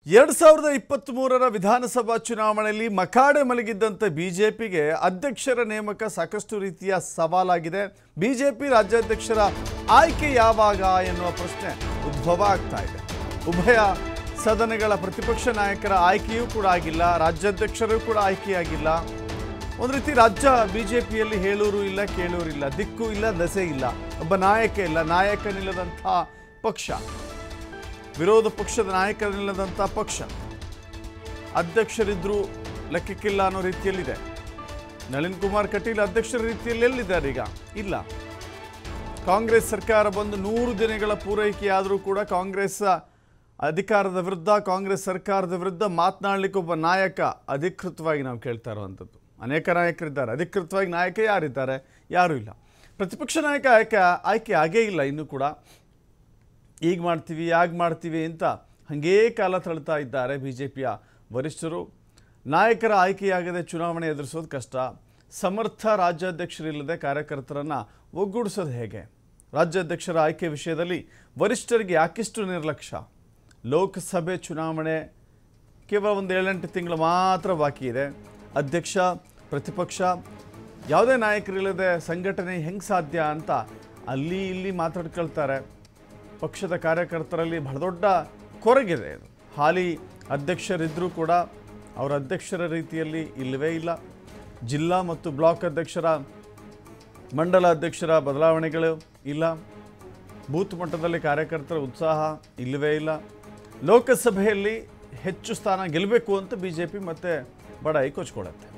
ಎರಡ್ ಸಾವಿರದ ಇಪ್ಪತ್ತ್ ಮೂರರ ವಿಧಾನಸಭಾ ಚುನಾವಣೆಯಲ್ಲಿ ಮಕಾಡೆ ಮಲಗಿದ್ದಂಥ ಬಿಜೆಪಿಗೆ ಅಧ್ಯಕ್ಷರ ನೇಮಕ ಸಾಕಷ್ಟು ರೀತಿಯ ಸವಾಲಾಗಿದೆ ಬಿಜೆಪಿ ರಾಜ್ಯಾಧ್ಯಕ್ಷರ ಆಯ್ಕೆ ಯಾವಾಗ ಎನ್ನುವ ಪ್ರಶ್ನೆ ಉದ್ಭವ ಆಗ್ತಾ ಇದೆ ಉಭಯ ಸದನಗಳ ಪ್ರತಿಪಕ್ಷ ನಾಯಕರ ಆಯ್ಕೆಯೂ ಕೂಡ ಆಗಿಲ್ಲ ರಾಜ್ಯಾಧ್ಯಕ್ಷರು ಕೂಡ ಆಯ್ಕೆಯಾಗಿಲ್ಲ ಒಂದು ರೀತಿ ರಾಜ್ಯ ಬಿಜೆಪಿಯಲ್ಲಿ ಹೇಳೂರು ಇಲ್ಲ ಕೇಳೂರು ಇಲ್ಲ ದಿಕ್ಕು ಇಲ್ಲ ದಸೆ ಇಲ್ಲ ಒಬ್ಬ ನಾಯಕ ಇಲ್ಲ ನಾಯಕನಿಲ್ಲದಂಥ ಪಕ್ಷ ವಿರೋಧ ಪಕ್ಷದ ನಾಯಕರಿಲ್ಲದಂಥ ಪಕ್ಷ ಅಧ್ಯಕ್ಷರಿದ್ರೂ ಲೆಕ್ಕಕ್ಕಿಲ್ಲ ಅನ್ನೋ ರೀತಿಯಲ್ಲಿದೆ ನಳಿನ್ ಕುಮಾರ್ ಕಟೀಲ್ ಅಧ್ಯಕ್ಷರ ರೀತಿಯಲ್ಲಿ ಎಲ್ಲಿದ್ದಾರೆ ಈಗ ಇಲ್ಲ ಕಾಂಗ್ರೆಸ್ ಸರ್ಕಾರ ಬಂದು ನೂರು ದಿನಗಳ ಪೂರೈಕೆಯಾದರೂ ಕೂಡ ಕಾಂಗ್ರೆಸ್ ಅಧಿಕಾರದ ವಿರುದ್ಧ ಕಾಂಗ್ರೆಸ್ ಸರ್ಕಾರದ ವಿರುದ್ಧ ಮಾತನಾಡಲಿಕ್ಕೆ ಒಬ್ಬ ನಾಯಕ ಅಧಿಕೃತವಾಗಿ ನಾವು ಕೇಳ್ತಾ ಇರುವಂಥದ್ದು ಅನೇಕ ನಾಯಕರಿದ್ದಾರೆ ಅಧಿಕೃತವಾಗಿ ನಾಯಕ ಯಾರಿದ್ದಾರೆ ಯಾರೂ ಇಲ್ಲ ಪ್ರತಿಪಕ್ಷ ನಾಯಕ ಆಯ್ಕೆ ಆಯ್ಕೆ ಆಗೇ ಇಲ್ಲ ಇನ್ನೂ ಕೂಡ ಈಗ ಮಾಡ್ತೀವಿ ಆಗ ಮಾಡ್ತೀವಿ ಅಂತ ಹಾಗೇ ಕಾಲ ತಳ್ತಾ ಇದ್ದಾರೆ ಬಿ ಜೆ ಪಿಯ ವರಿಷ್ಠರು ನಾಯಕರ ಆಯ್ಕೆಯಾಗದೆ ಚುನಾವಣೆ ಎದುರಿಸೋದು ಕಷ್ಟ ಸಮರ್ಥ ರಾಜ್ಯಾಧ್ಯಕ್ಷರಿಲ್ಲದೆ ಕಾರ್ಯಕರ್ತರನ್ನು ಒಗ್ಗೂಡಿಸೋದು ಹೇಗೆ ರಾಜ್ಯಾಧ್ಯಕ್ಷರ ಆಯ್ಕೆ ವಿಷಯದಲ್ಲಿ ವರಿಷ್ಠರಿಗೆ ಯಾಕಿಷ್ಟು ನಿರ್ಲಕ್ಷ್ಯ ಲೋಕಸಭೆ ಚುನಾವಣೆ ಕೇವಲ ಒಂದು ಏಳೆಂಟು ತಿಂಗಳು ಮಾತ್ರ ಬಾಕಿ ಇದೆ ಅಧ್ಯಕ್ಷ ಪ್ರತಿಪಕ್ಷ ಯಾವುದೇ ನಾಯಕರಿಲ್ಲದೆ ಸಂಘಟನೆ ಹೆಂಗೆ ಸಾಧ್ಯ ಅಂತ ಅಲ್ಲಿ ಇಲ್ಲಿ ಮಾತಾಡ್ಕೊಳ್ತಾರೆ ಪಕ್ಷದ ಕಾರ್ಯಕರ್ತರಲ್ಲಿ ಬಹಳ ದೊಡ್ಡ ಕೊರಗಿದೆ ಇದು ಹಾಲಿ ಅಧ್ಯಕ್ಷರಿದ್ದರೂ ಕೂಡ ಅವರ ಅಧ್ಯಕ್ಷರ ರೀತಿಯಲ್ಲಿ ಇಲ್ಲವೇ ಇಲ್ಲ ಜಿಲ್ಲಾ ಮತ್ತು ಬ್ಲಾಕ್ ಅಧ್ಯಕ್ಷರ ಮಂಡಲ ಅಧ್ಯಕ್ಷರ ಬದಲಾವಣೆಗಳು ಇಲ್ಲ ಬೂತ್ ಮಟ್ಟದಲ್ಲಿ ಕಾರ್ಯಕರ್ತರ ಉತ್ಸಾಹ ಇಲ್ಲವೇ ಇಲ್ಲ ಲೋಕಸಭೆಯಲ್ಲಿ ಹೆಚ್ಚು ಸ್ಥಾನ ಗೆಲ್ಲಬೇಕು ಅಂತ ಬಿ ಜೆ ಪಿ ಮತ್ತೆ ಬಡಾಯಿ ಕೊಚ್ಕೊಳ್ಳುತ್ತೆ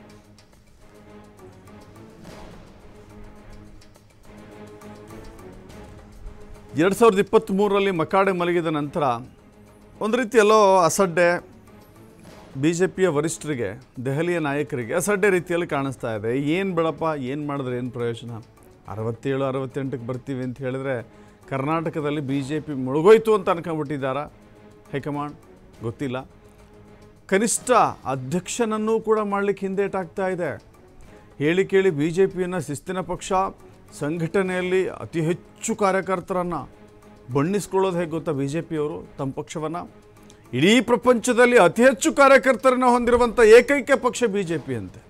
ಎರಡು ಸಾವಿರದ ಇಪ್ಪತ್ತ್ಮೂರರಲ್ಲಿ ಮಕಾಡೆ ಮಲಗಿದ ನಂತರ ಒಂದು ರೀತಿ ಎಲ್ಲೋ ಅಸಡ್ಡೆ ಬಿ ಜೆ ಪಿಯ ವರಿಷ್ಠರಿಗೆ ದೆಹಲಿಯ ನಾಯಕರಿಗೆ ಅಸಡ್ಡೆ ರೀತಿಯಲ್ಲಿ ಕಾಣಿಸ್ತಾ ಇದೆ ಏನು ಬೇಡಪ್ಪ ಏನು ಮಾಡಿದ್ರೆ ಏನು ಪ್ರಯೋಜನ ಅರವತ್ತೇಳು ಅರವತ್ತೆಂಟಕ್ಕೆ ಬರ್ತೀವಿ ಅಂತ ಹೇಳಿದ್ರೆ ಕರ್ನಾಟಕದಲ್ಲಿ ಬಿ ಜೆ ಪಿ ಮುಳುಗೋಯ್ತು ಅಂತ ಅನ್ಕೊಂಡ್ಬಿಟ್ಟಿದ್ದಾರಾ ಹೈಕಮಾಂಡ್ ಗೊತ್ತಿಲ್ಲ ಕನಿಷ್ಠ ಅಧ್ಯಕ್ಷನನ್ನೂ ಕೂಡ ಮಾಡಲಿಕ್ಕೆ ಹಿಂದೇಟಾಗ್ತಾ ಇದೆ ಹೇಳಿ ಕೇಳಿ ಬಿ ಜೆ ಪಿಯನ್ನು ಶಿಸ್ತಿನ ಪಕ್ಷ ಸಂಘಟನೆಯಲ್ಲಿ ಅತಿ ಹೆಚ್ಚು ಕಾರ್ಯಕರ್ತರನ್ನು ಬಣ್ಣಿಸ್ಕೊಳ್ಳೋದು ಹೇಗೆ ಗೊತ್ತಾ ಬಿ ಜೆ ಪಿಯವರು ತಮ್ಮ ಪಕ್ಷವನ್ನು ಇಡೀ ಪ್ರಪಂಚದಲ್ಲಿ ಅತಿ ಹೆಚ್ಚು ಕಾರ್ಯಕರ್ತರನ್ನು ಹೊಂದಿರುವಂಥ ಏಕೈಕ ಪಕ್ಷ ಬಿ ಜೆ ಪಿ ಅಂತೆ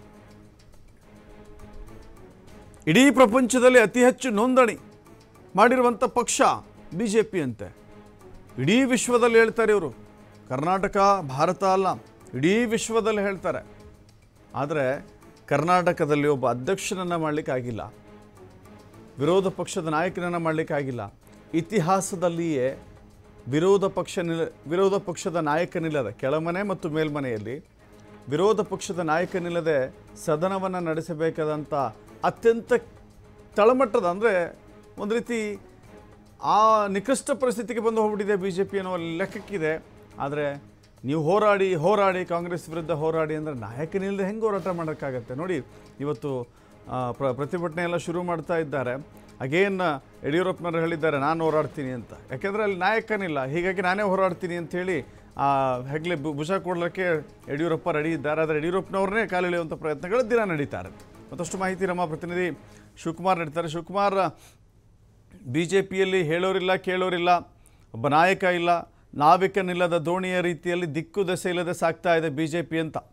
ಇಡೀ ಪ್ರಪಂಚದಲ್ಲಿ ಅತಿ ಹೆಚ್ಚು ನೋಂದಣಿ ಮಾಡಿರುವಂಥ ಪಕ್ಷ ಬಿ ಜೆ ಪಿ ಅಂತೆ ಇಡೀ ವಿಶ್ವದಲ್ಲಿ ಹೇಳ್ತಾರೆ ಇವರು ಕರ್ನಾಟಕ ಭಾರತ ಅಲ್ಲ ಇಡೀ ವಿಶ್ವದಲ್ಲಿ ಹೇಳ್ತಾರೆ ಆದರೆ ಕರ್ನಾಟಕದಲ್ಲಿ ಒಬ್ಬ ಅಧ್ಯಕ್ಷನನ್ನು ಮಾಡಲಿಕ್ಕಾಗಿಲ್ಲ ವಿರೋಧ ಪಕ್ಷದ ನಾಯಕನನ್ನು ಮಾಡಲಿಕ್ಕಾಗಿಲ್ಲ ಇತಿಹಾಸದಲ್ಲಿಯೇ ವಿರೋಧ ಪಕ್ಷ ನಿಲ ವಿರೋಧ ಪಕ್ಷದ ನಾಯಕನಿಲ್ಲದೆ ಕೆಳಮನೆ ಮತ್ತು ಮೇಲ್ಮನೆಯಲ್ಲಿ ವಿರೋಧ ಪಕ್ಷದ ನಾಯಕನಿಲ್ಲದೆ ಸದನವನ್ನು ನಡೆಸಬೇಕಾದಂಥ ಅತ್ಯಂತ ತಳಮಟ್ಟದ ಅಂದರೆ ಒಂದು ರೀತಿ ಆ ನಿಕೃಷ್ಟ ಪರಿಸ್ಥಿತಿಗೆ ಬಂದು ಹೋಗ್ಬಿಟ್ಟಿದೆ ಬಿ ಜೆ ಪಿ ಅನ್ನೋ ಲೆಕ್ಕಕ್ಕಿದೆ ಆದರೆ ನೀವು ಹೋರಾಡಿ ಹೋರಾಡಿ ಕಾಂಗ್ರೆಸ್ ವಿರುದ್ಧ ಹೋರಾಡಿ ಅಂದರೆ ನಾಯಕನಿಲ್ಲದೆ ಹೆಂಗೆ ಹೋರಾಟ ಮಾಡೋಕ್ಕಾಗತ್ತೆ ನೋಡಿ ಇವತ್ತು ಆ, ಪ್ರ ಪ್ರತಿಭಟನೆ ಎಲ್ಲ ಶುರು ಮಾಡ್ತಾ ಇದ್ದಾರೆ ಅಗೇನ್ ಯಡಿಯೂರಪ್ಪನವರು ಹೇಳಿದ್ದಾರೆ ನಾನು ಹೋರಾಡ್ತೀನಿ ಅಂತ ಯಾಕೆಂದರೆ ಅಲ್ಲಿ ನಾಯಕನಿಲ್ಲ ಹೀಗಾಗಿ ನಾನೇ ಹೋರಾಡ್ತೀನಿ ಅಂತ ಹೇಳಿ ಆ ಹೆಗ್ಲೆ ಭು- ಭುಜ ಕೊಡಲಿಕ್ಕೆ ಯಡಿಯೂರಪ್ಪ ರೆಡಿ ಇದ್ದಾರೆ ಆದರೆ ಯಡಿಯೂರಪ್ಪನವ್ರನ್ನೇ ಕಾಲೆಳೆಯುವಂಥ ಪ್ರಯತ್ನಗಳು ದಿನ ನಡೀತಾರೆ ಮತ್ತಷ್ಟು ಮಾಹಿತಿ ನಮ್ಮ ಪ್ರತಿನಿಧಿ ಶಿವಕುಮಾರ್ ನಡೀತಾರೆ ಶಿವಕುಮಾರ್ ಬಿ ಜೆ ಪಿಯಲ್ಲಿ ಹೇಳೋರಿಲ್ಲ ಕೇಳೋರಿಲ್ಲ ಒಬ್ಬ ನಾಯಕ ಇಲ್ಲ ನಾವಿಕನಿಲ್ಲದ ದೋಣಿಯ ರೀತಿಯಲ್ಲಿ ದಿಕ್ಕು ದೆಸೆ ಇಲ್ಲದೆ ಸಾಕ್ತಾ ಇದೆ ಬಿ ಜೆ ಪಿ ಅಂತ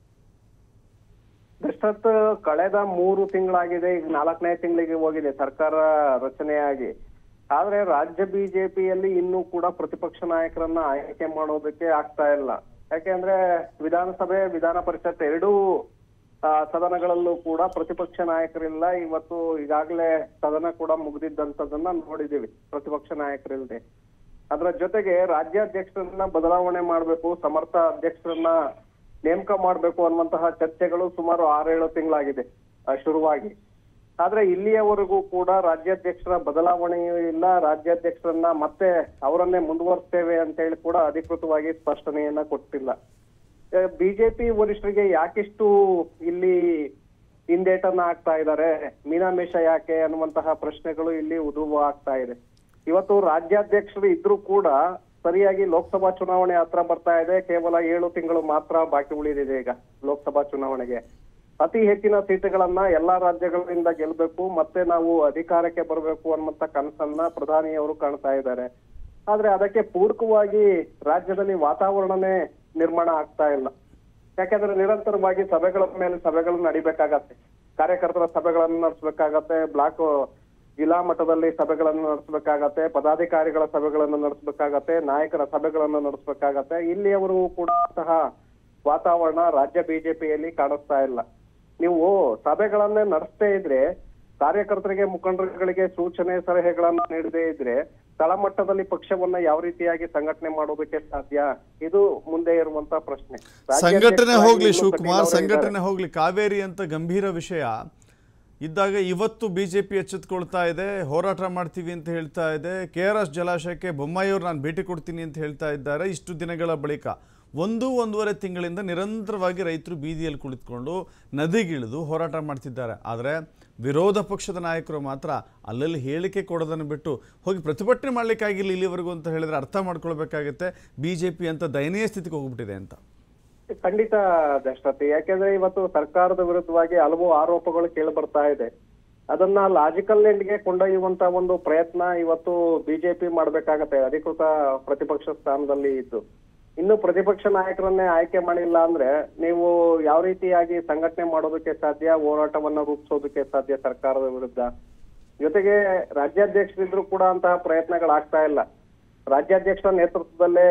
ದಶರಥ್ ಕಳೆದ ಮೂರು ತಿಂಗಳಾಗಿದೆ ಈಗ ನಾಲ್ಕನೇ ತಿಂಗಳಿಗೆ ಹೋಗಿದೆ ಸರ್ಕಾರ ರಚನೆಯಾಗಿ ಆದ್ರೆ ರಾಜ್ಯ ಬಿಜೆಪಿಯಲ್ಲಿ ಇನ್ನೂ ಕೂಡ ಪ್ರತಿಪಕ್ಷ ನಾಯಕರನ್ನ ಆಯ್ಕೆ ಮಾಡೋದಕ್ಕೆ ಆಗ್ತಾ ಇಲ್ಲ ಯಾಕೆಂದ್ರೆ ವಿಧಾನಸಭೆ ವಿಧಾನ ಪರಿಷತ್ ಎರಡೂ ಆ, ಸದನಗಳಲ್ಲೂ ಕೂಡ ಪ್ರತಿಪಕ್ಷ ನಾಯಕರಿಲ್ಲ ಇವತ್ತು ಈಗಾಗಲೇ ಸದನ ಕೂಡ ಮುಗ್ದಿದ್ದಂಥದ್ದನ್ನ ನೋಡಿದೀವಿ ಪ್ರತಿಪಕ್ಷ ನಾಯಕರಿಲ್ಲದೆ ಅದರ ಜೊತೆಗೆ ರಾಜ್ಯಾಧ್ಯಕ್ಷರನ್ನ ಬದಲಾವಣೆ ಮಾಡಬೇಕು ಸಮರ್ಥ ಅಧ್ಯಕ್ಷರನ್ನ ನೇಮಕ ಮಾಡಬೇಕು ಅನ್ನುವಂತಹ ಚರ್ಚೆಗಳು ಸುಮಾರು ಆರೇಳು ತಿಂಗಳಾಗಿದೆ ಆ, ಶುರುವಾಗಿ ಆದ್ರೆ ಇಲ್ಲಿಯವರೆಗೂ ಕೂಡ ರಾಜ್ಯಾಧ್ಯಕ್ಷರ ಬದಲಾವಣೆಯೂ ಇಲ್ಲ ರಾಜ್ಯಾಧ್ಯಕ್ಷರನ್ನ ಮತ್ತೆ ಅವರನ್ನೇ ಮುಂದುವರಿಸ್ತೇವೆ ಅಂತ ಹೇಳಿ ಕೂಡ ಅಧಿಕೃತವಾಗಿ ಸ್ಪಷ್ಟನೆಯನ್ನ ಕೊಟ್ಟಿಲ್ಲ ಬಿಜೆಪಿ ವರಿಷ್ಠರಿಗೆ ಯಾಕಿಷ್ಟು ಇಲ್ಲಿ ಹಿಂದೇಟನ್ನ ಆಗ್ತಾ ಇದ್ದಾರೆ ಮೀನಾಮೇಷ ಯಾಕೆ ಅನ್ನುವಂತಹ ಪ್ರಶ್ನೆಗಳು ಇಲ್ಲಿ ಉದ್ಭವ ಆಗ್ತಾ ಇದೆ ಇವತ್ತು ರಾಜ್ಯಾಧ್ಯಕ್ಷರು ಇದ್ರೂ ಕೂಡ ಸರಿಯಾಗಿ ಲೋಕಸಭಾ ಚುನಾವಣೆ ಹತ್ರ ಬರ್ತಾ ಇದೆ ಕೇವಲ ಏಳು ತಿಂಗಳು ಮಾತ್ರ ಬಾಕಿ ಉಳಿದಿದೆ ಈಗ ಲೋಕಸಭಾ ಚುನಾವಣೆಗೆ ಅತಿ ಹೆಚ್ಚಿನ ಸೀಟುಗಳನ್ನ ಎಲ್ಲಾ ರಾಜ್ಯಗಳಿಂದ ಗೆಲ್ಬೇಕು ಮತ್ತೆ ನಾವು ಅಧಿಕಾರಕ್ಕೆ ಬರಬೇಕು ಅನ್ನುವಂತ ಕನಸನ್ನ ಪ್ರಧಾನಿಯವರು ಕಾಣ್ತಾ ಇದ್ದಾರೆ ಆದ್ರೆ ಅದಕ್ಕೆ ಪೂರಕವಾಗಿ ರಾಜ್ಯದಲ್ಲಿ ವಾತಾವರಣನೇ ನಿರ್ಮಾಣ ಆಗ್ತಾ ಇಲ್ಲ ಯಾಕಂದ್ರೆ ನಿರಂತರವಾಗಿ ಸಭೆಗಳ ಮೇಲೆ ಸಭೆಗಳನ್ನು ನಡಿಬೇಕಾಗತ್ತೆ ಕಾರ್ಯಕರ್ತರ ಸಭೆಗಳನ್ನು ನಡೆಸಬೇಕಾಗತ್ತೆ ಬ್ಲಾಕ್ ಜಿಲ್ಲಾ ಮಟ್ಟದಲ್ಲಿ ಸಭೆಗಳನ್ನು ನಡೆಸಬೇಕಾಗತ್ತೆ ಪದಾಧಿಕಾರಿಗಳ ಸಭೆಗಳನ್ನು ನಡೆಸಬೇಕಾಗತ್ತೆ ನಾಯಕರ ಸಭೆಗಳನ್ನು ನಡೆಸಬೇಕಾಗತ್ತೆ ಇಲ್ಲಿಯವರೆಗೂ ಕೂಡ ಸಹ ವಾತಾವರಣ ರಾಜ್ಯ ಬಿಜೆಪಿಯಲ್ಲಿ ಕಾಣಿಸ್ತಾ ಇಲ್ಲ ನೀವು ಸಭೆಗಳನ್ನೇ ನಡೆಸದೇ ಇದ್ರೆ ಕಾರ್ಯಕರ್ತರಿಗೆ ಮುಖಂಡರುಗಳಿಗೆ ಸೂಚನೆ ಸಲಹೆಗಳನ್ನ ನೀಡದೇ ಇದ್ರೆ ತಳಮಟ್ಟದಲ್ಲಿ ಪಕ್ಷವನ್ನ ಯಾವ ರೀತಿಯಾಗಿ ಸಂಘಟನೆ ಮಾಡೋದಕ್ಕೆ ಸಾಧ್ಯ ಇದು ಮುಂದೆ ಇರುವಂತ ಪ್ರಶ್ನೆ ಸಂಘಟನೆ ರಾಜ್ಯಾಧ್ಯಕ್ಷರಾಗಿ ಹೋಗ್ಲಿ ಇನ್ನೂ ಶಿವಕುಮಾರ್ ಕಟೀಲ್ ಅವರೇ ಸಂಘಟನೆ ಹೋಗ್ಲಿ ಕಾವೇರಿ ಅಂತ ಗಂಭೀರ ವಿಷಯ ಇದ್ದಾಗ ಇವತ್ತು ಬಿ ಜೆ ಪಿ ಎಚ್ಚೆತ್ಕೊಳ್ತಾ ಇದೆ ಹೋರಾಟ ಮಾಡ್ತೀವಿ ಅಂತ ಹೇಳ್ತಾ ಇದೆ ಕೆ ಆರ್ ಎಸ್ ಜಲಾಶಯಕ್ಕೆ ಬೊಮ್ಮಾಯಿಯವ್ರು ನಾನು ಭೇಟಿ ಕೊಡ್ತೀನಿ ಅಂತ ಹೇಳ್ತಾ ಇದ್ದಾರೆ ಇಷ್ಟು ದಿನಗಳ ಬಳಿಕ ಒಂದು ಒಂದೂವರೆ ತಿಂಗಳಿಂದ ನಿರಂತರವಾಗಿ ರೈತರು ಬೀದಿಯಲ್ಲಿ ಕುಳಿತುಕೊಂಡು ನದಿಗಿಳಿದು ಹೋರಾಟ ಮಾಡ್ತಿದ್ದಾರೆ ಆದರೆ ವಿರೋಧ ಪಕ್ಷದ ನಾಯಕರು ಮಾತ್ರ ಅಲ್ಲಲ್ಲಿ ಹೇಳಿಕೆ ಕೊಡೋದನ್ನು ಬಿಟ್ಟು ಹೋಗಿ ಪ್ರತಿಭಟನೆ ಮಾಡಲಿಕ್ಕಾಗಿಲ್ಲ ಇಲ್ಲಿವರೆಗೂ ಅಂತ ಹೇಳಿದ್ರೆ ಅರ್ಥ ಮಾಡ್ಕೊಳ್ಬೇಕಾಗತ್ತೆ ಬಿ ಜೆ ಪಿ ಅಂತ ದಯನೀಯ ಸ್ಥಿತಿಗೆ ಹೋಗ್ಬಿಟ್ಟಿದೆ ಅಂತ ಖಂಡಿತ ದಶರಥಿ ಯಾಕೆಂದ್ರೆ ಇವತ್ತು ಸರ್ಕಾರದ ವಿರುದ್ಧವಾಗಿ ಹಲವು ಆರೋಪಗಳು ಕೇಳಿ ಬರ್ತಾ ಇದೆ ಅದನ್ನ ಲಾಜಿಕಲ್ ಎಂಡ್ಗೆ ಕೊಂಡೊಯ್ಯುವಂತ ಒಂದು ಪ್ರಯತ್ನ ಇವತ್ತು ಬಿಜೆಪಿ ಮಾಡ್ಬೇಕಾಗತ್ತೆ ಅಧಿಕೃತ ಪ್ರತಿಪಕ್ಷ ಸ್ಥಾನದಲ್ಲಿ ಇದ್ದು ಇನ್ನು ಪ್ರತಿಪಕ್ಷ ನಾಯಕರನ್ನೇ ಆಯ್ಕೆ ಮಾಡಿಲ್ಲ ಅಂದ್ರೆ ನೀವು ಯಾವ ರೀತಿಯಾಗಿ ಸಂಘಟನೆ ಮಾಡೋದಕ್ಕೆ ಸಾಧ್ಯ ಹೋರಾಟವನ್ನ ರೂಪಿಸೋದಕ್ಕೆ ಸಾಧ್ಯ ಸರ್ಕಾರದ ವಿರುದ್ಧ ಜೊತೆಗೆ ರಾಜ್ಯಾಧ್ಯಕ್ಷರಿದ್ರು ಕೂಡ ಅಂತಹ ಪ್ರಯತ್ನಗಳಾಗ್ತಾ ಇಲ್ಲ ರಾಜ್ಯಾಧ್ಯಕ್ಷರ ನೇತೃತ್ವದಲ್ಲೇ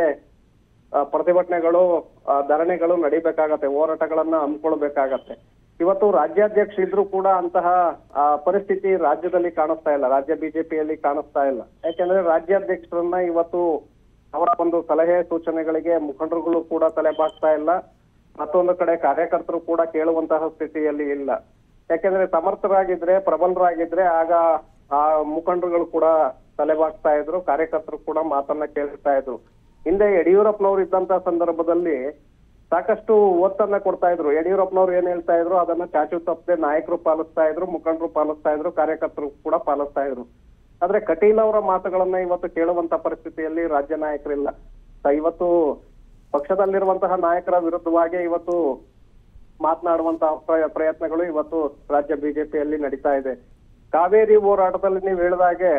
ಆ, ಪ್ರತಿಭಟನೆಗಳು ಆ, ಧರಣಿಗಳು ನಡಿಬೇಕಾಗತ್ತೆ ಹೋರಾಟಗಳನ್ನ ಹಮ್ಮಿಕೊಳ್ಬೇಕಾಗತ್ತೆ ಇವತ್ತು ರಾಜ್ಯಾಧ್ಯಕ್ಷ ಇದ್ರು ಕೂಡ ಅಂತಹ ಆ, ಪರಿಸ್ಥಿತಿ ರಾಜ್ಯದಲ್ಲಿ ಕಾಣಿಸ್ತಾ ಇಲ್ಲ ರಾಜ್ಯ ಬಿಜೆಪಿಯಲ್ಲಿ ಕಾಣಿಸ್ತಾ ಇಲ್ಲ ಯಾಕೆಂದ್ರೆ ರಾಜ್ಯಾಧ್ಯಕ್ಷರನ್ನ ಇವತ್ತು ಅವರ ಒಂದು ಸಲಹೆ ಸೂಚನೆಗಳಿಗೆ ಮುಖಂಡರುಗಳು ಕೂಡ ತಲೆಬಾಗ್ತಾ ಇಲ್ಲ ಮತ್ತೊಂದು ಕಡೆ ಕಾರ್ಯಕರ್ತರು ಕೂಡ ಕೇಳುವಂತಹ ಸ್ಥಿತಿಯಲ್ಲಿ ಇಲ್ಲ ಯಾಕೆಂದ್ರೆ ಸಮರ್ಥರಾಗಿದ್ರೆ ಪ್ರಬಲರಾಗಿದ್ರೆ ಆಗ ಆ ಮುಖಂಡರುಗಳು ಕೂಡ ತಲೆಬಾಗ್ತಾ ಇದ್ರು ಕಾರ್ಯಕರ್ತರು ಕೂಡ ಮಾತನ್ನ ಕೇಳ್ತಾ ಇದ್ರು ಹಿಂದೆ ಯಡಿಯೂರಪ್ಪನವರು ಇದ್ದಂತ ಸಂದರ್ಭದಲ್ಲಿ ಸಾಕಷ್ಟು ಒತ್ತನ್ನ ಕೊಡ್ತಾ ಇದ್ರು ಯಡಿಯೂರಪ್ಪನವ್ರು ಏನ್ ಹೇಳ್ತಾ ಇದ್ರು ಅದನ್ನ ಚಾಚು ತಪ್ಪದೆ ನಾಯಕರು ಪಾಲಿಸ್ತಾ ಇದ್ರು ಮುಖಂಡರು ಪಾಲಿಸ್ತಾ ಇದ್ರು ಕಾರ್ಯಕರ್ತರು ಕೂಡ ಪಾಲಿಸ್ತಾ ಇದ್ರು ಆದ್ರೆ ಕಟೀಲ್ ಅವರ ಮಾತುಗಳನ್ನ ಇವತ್ತು ಕೇಳುವಂತ ಪರಿಸ್ಥಿತಿಯಲ್ಲಿ ರಾಜ್ಯ ನಾಯಕರಿಲ್ಲ ಸ- ಇವತ್ತು ಪಕ್ಷದಲ್ಲಿರುವಂತಹ ನಾಯಕರ ವಿರುದ್ಧವಾಗಿ ಇವತ್ತು ಮಾತನಾಡುವಂತಹ ಪ್ರ- ಪ್ರಯತ್ನಗಳು ಇವತ್ತು ರಾಜ್ಯ ಬಿಜೆಪಿಯಲ್ಲಿ ನಡೀತಾ ಇದೆ ಕಾವೇರಿ ಹೋರಾಟದಲ್ಲಿ ನೀವು ಹೇಳಿದಾಗೆ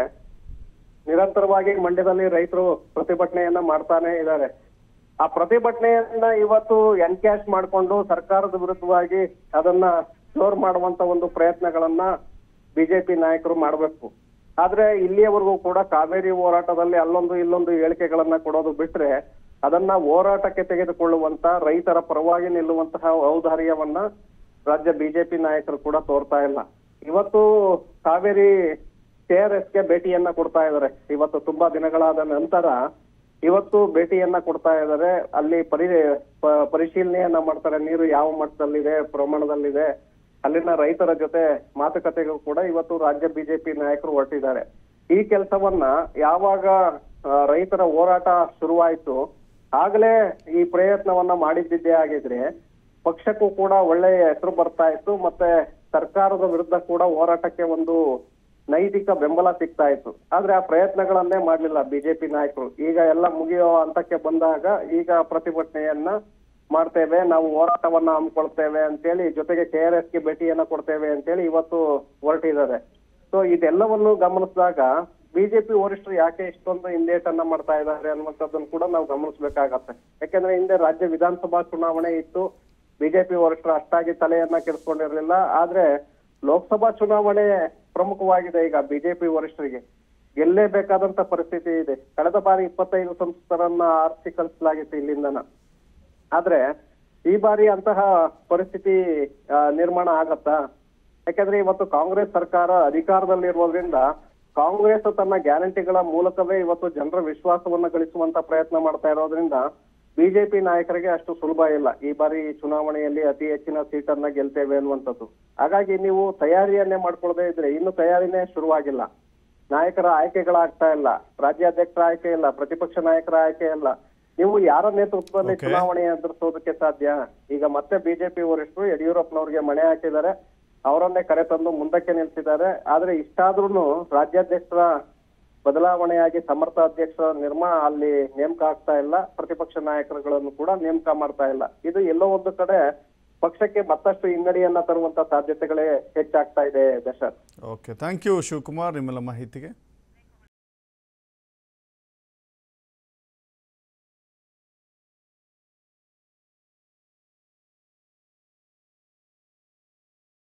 ನಿರಂತರವಾಗಿ ಮಂಡ್ಯದಲ್ಲಿ ರೈತರು ಪ್ರತಿಭಟನೆಯನ್ನ ಮಾಡ್ತಾನೆ ಇದ್ದಾರೆ ಆ ಪ್ರತಿಭಟನೆಯನ್ನ ಇವತ್ತು ಎನ್ಕ್ಯಾಶ್ ಮಾಡಿಕೊಂಡು ಸರ್ಕಾರದ ವಿರುದ್ಧವಾಗಿ ಅದನ್ನ ಜೋರ್ ಮಾಡುವಂತ ಒಂದು ಪ್ರಯತ್ನಗಳನ್ನ ಬಿಜೆಪಿ ನಾಯಕರು ಮಾಡಬೇಕು ಆದ್ರೆ ಇಲ್ಲಿಯವರೆಗೂ ಕೂಡ ಕಾವೇರಿ ಹೋರಾಟದಲ್ಲಿ ಅಲ್ಲೊಂದು ಇಲ್ಲೊಂದು ಹೇಳಿಕೆಗಳನ್ನ ಕೊಡೋದು ಬಿಟ್ರೆ ಅದನ್ನ ಹೋರಾಟಕ್ಕೆ ತೆಗೆದುಕೊಳ್ಳುವಂತ ರೈತರ ಪರವಾಗಿ ನಿಲ್ಲುವಂತಹ ಔದಾರ್ಯವನ್ನ ರಾಜ್ಯ ಬಿಜೆಪಿ ನಾಯಕರು ಕೂಡ ತೋರ್ತಾ ಇಲ್ಲ ಇವತ್ತು ಕಾವೇರಿ ಕೆಆರ್ಎಸ್ ಗೆ ಭೇಟಿಯನ್ನ ಕೊಡ್ತಾ ಇದ್ದಾರೆ ಇವತ್ತು ತುಂಬಾ ದಿನಗಳಾದ ನಂತರ ಇವತ್ತು ಭೇಟಿಯನ್ನ ಕೊಡ್ತಾ ಇದ್ದಾರೆ ಅಲ್ಲಿ ಪರಿ ಪ- ಪರಿಶೀಲನೆಯನ್ನ ಮಾಡ್ತಾರೆ ನೀರು ಯಾವ ಮಟ್ಟದಲ್ಲಿದೆ ಪ್ರಮಾಣದಲ್ಲಿದೆ ಅಲ್ಲಿನ ರೈತರ ಜೊತೆ ಮಾತುಕತೆಗೂ ಕೂಡ ಇವತ್ತು ರಾಜ್ಯ ಬಿಜೆಪಿ ನಾಯಕರು ಹೊರಟಿದ್ದಾರೆ ಈ ಕೆಲಸವನ್ನ ಯಾವಾಗ ಆ, ರೈತರ ಹೋರಾಟ ಶುರುವಾಯ್ತು ಆಗ್ಲೇ ಈ ಪ್ರಯತ್ನವನ್ನ ಮಾಡಿದ್ದಿದ್ದೇ ಆಗಿದ್ರೆ ಪಕ್ಷಕ್ಕೂ ಕೂಡ ಒಳ್ಳೆಯ ಹೆಸರು ಬರ್ತಾ ಇತ್ತು ಮತ್ತೆ ಸರ್ಕಾರದ ವಿರುದ್ಧ ಕೂಡ ಹೋರಾಟಕ್ಕೆ ಒಂದು ನೈತಿಕ ಬೆಂಬಲ ಸಿಗ್ತಾ ಇತ್ತು ಆದ್ರೆ ಆ ಪ್ರಯತ್ನಗಳನ್ನೇ ಮಾಡ್ಲಿಲ್ಲ ಬಿಜೆಪಿ ನಾಯಕರು ಈಗ ಎಲ್ಲ ಮುಗಿಯೋ ಹಂತಕ್ಕೆ ಬಂದಾಗ ಈಗ ಪ್ರತಿಭಟನೆಯನ್ನ ಮಾಡ್ತೇವೆ ನಾವು ಹೋರಾಟವನ್ನ ಹಮ್ಮಿಕೊಳ್ತೇವೆ ಅಂತೇಳಿ ಜೊತೆಗೆ ಕೆ ಆರ್ ಎಸ್ ಗೆ ಭೇಟಿಯನ್ನ ಕೊಡ್ತೇವೆ ಅಂತೇಳಿ ಇವತ್ತು ಹೊರಟಿದ್ದಾರೆ ಸೊ ಇದೆಲ್ಲವನ್ನು ಗಮನಿಸಿದಾಗ ಬಿಜೆಪಿ ವರಿಷ್ಠರು ಯಾಕೆ ಇಷ್ಟೊಂದು ಹಿಂದೇಟನ್ನ ಮಾಡ್ತಾ ಇದ್ದಾರೆ ಅನ್ನುವಂಥದ್ದನ್ನು ಕೂಡ ನಾವು ಗಮನಿಸಬೇಕಾಗತ್ತೆ ಯಾಕೆಂದ್ರೆ ಹಿಂದೆ ರಾಜ್ಯ ವಿಧಾನಸಭಾ ಚುನಾವಣೆ ಇತ್ತು ಬಿಜೆಪಿ ವರಿಷ್ಠರು ಅಷ್ಟಾಗಿ ತಲೆಯನ್ನ ಕೆಡಿಸ್ಕೊಂಡಿರ್ಲಿಲ್ಲ ಆದ್ರೆ ಲೋಕಸಭಾ ಚುನಾವಣೆ ಪ್ರಮುಖವಾಗಿದೆ ಈಗ ಬಿಜೆಪಿ ವರಿಷ್ಠರಿಗೆ ಗೆಲ್ಲೇಬೇಕಾದಂತ ಪರಿಸ್ಥಿತಿ ಇದೆ ಕಳೆದ ಬಾರಿ ಇಪ್ಪತ್ತೈದು ಸಂಸದರನ್ನ ಆರಿಸಿ ಕಳಿಸಲಾಗಿತ್ತು ಇಲ್ಲಿಂದನ ಆದ್ರೆ ಈ ಬಾರಿ ಅಂತಹ ಪರಿಸ್ಥಿತಿ ಆ, ನಿರ್ಮಾಣ ಆಗತ್ತಾ ಯಾಕಂದ್ರೆ ಇವತ್ತು ಕಾಂಗ್ರೆಸ್ ಸರ್ಕಾರ ಅಧಿಕಾರದಲ್ಲಿರೋದ್ರಿಂದ ಕಾಂಗ್ರೆಸ್ ತನ್ನ ಗ್ಯಾರಂಟಿಗಳ ಮೂಲಕವೇ ಇವತ್ತು ಜನರ ವಿಶ್ವಾಸವನ್ನ ಗಳಿಸುವಂತ ಪ್ರಯತ್ನ ಮಾಡ್ತಾ ಇರೋದ್ರಿಂದ ಬಿಜೆಪಿ ನಾಯಕರಿಗೆ ಅಷ್ಟು ಸುಲಭ ಇಲ್ಲ ಈ ಬಾರಿ ಚುನಾವಣೆಯಲ್ಲಿ ಅತಿ ಹೆಚ್ಚಿನ ಸೀಟನ್ನ ಗೆಲ್ತೇವೆ ಅನ್ನುವಂಥದ್ದು ಹಾಗಾಗಿ ನೀವು ತಯಾರಿಯನ್ನೇ ಮಾಡ್ಕೊಳ್ಳದೆ ಇದ್ರೆ ಇನ್ನು ತಯಾರಿನೇ ಶುರುವಾಗಿಲ್ಲ ನಾಯಕರ ಆಯ್ಕೆಗಳಾಗ್ತಾ ಇಲ್ಲ ರಾಜ್ಯಾಧ್ಯಕ್ಷರ ಆಯ್ಕೆ ಇಲ್ಲ ಪ್ರತಿಪಕ್ಷ ನಾಯಕರ ಆಯ್ಕೆ ಇಲ್ಲ ನೀವು ಯಾರ ನೇತೃತ್ವದಲ್ಲಿ Okay. ಚುನಾವಣೆ ಎದುರಿಸೋದಕ್ಕೆ ಸಾಧ್ಯ ಈಗ ಮತ್ತೆ ಬಿಜೆಪಿ ವರಿಷ್ಠರು ಯಡಿಯೂರಪ್ಪನವ್ರಿಗೆ ಮಣೆ ಹಾಕಿದ್ದಾರೆ ಅವರನ್ನೇ ಕರೆತಂದು ಮುಂದಕ್ಕೆ ನಿಲ್ಸಿದ್ದಾರೆ ಆದ್ರೆ ಇಷ್ಟಾದ್ರೂ ರಾಜ್ಯಾಧ್ಯಕ್ಷರ ಬದಲಾವಣೆಯಾಗಿ ಸಮರ್ಥ ಅಧ್ಯಕ್ಷರ ನಿರ್ಮಾ ಅಲ್ಲಿ ನೇಮಕ ಆಗ್ತಾ ಇಲ್ಲ ಪ್ರತಿಪಕ್ಷ ನಾಯಕರುಗಳನ್ನು ಕೂಡ ನೇಮಕ ಮಾಡ್ತಾ ಇಲ್ಲ ಇದು ಎಲ್ಲೋ ಒಂದು ಕಡೆ ಪಕ್ಷಕ್ಕೆ ಮತ್ತಷ್ಟು ಹಿನ್ನಡೆಯನ್ನ ತರುವಂತ ಸಾಧ್ಯತೆಗಳೇ ಹೆಚ್ಚಾಗ್ತಾ ಇದೆ Dasharath okay thank you Shivakumar ನಿಮ್ಮೆಲ್ಲ ಮಾಹಿತಿಗೆ